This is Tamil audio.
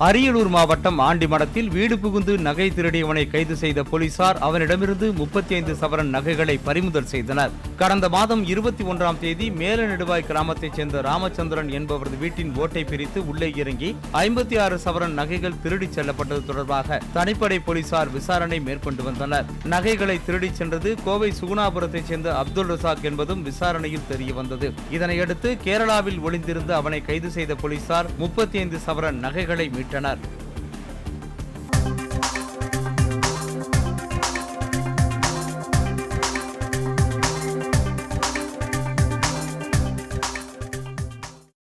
அரியலூர் மாவட்டம் ஆண்டிமடத்தில் வீடு புகுந்து நகை திருடியவனை கைது செய்த போலீசார் அவனிடமிருந்து முப்பத்தி ஐந்து சவரன் நகைகளை பறிமுதல் செய்தனர் கடந்த மாதம் இருபத்தி ஒன்றாம் தேதி மேலநெடுவாய் கிராமத்தைச் சேர்ந்த ராமச்சந்திரன் என்பவரது வீட்டின் ஓட்டை பிரித்து உள்ளே இறங்கி ஐம்பத்தி ஆறு சவரன் நகைகள் திருடிச் செல்லப்பட்டது தொடர்பாக தனிப்படை போலீசார் விசாரணை மேற்கொண்டு வந்தனர் நகைகளை திருடிச் சென்றது கோவை சுகுணாபுரத்தைச் சேர்ந்த அப்துல் ரசாக் என்பதும் விசாரணையில் தெரிய வந்தது இதனையடுத்து கேரளாவில் ஒளிந்திருந்து அவனை கைது செய்த போலீசார் முப்பத்தி ஐந்து சவரன் நகைகளை மீட்டனர்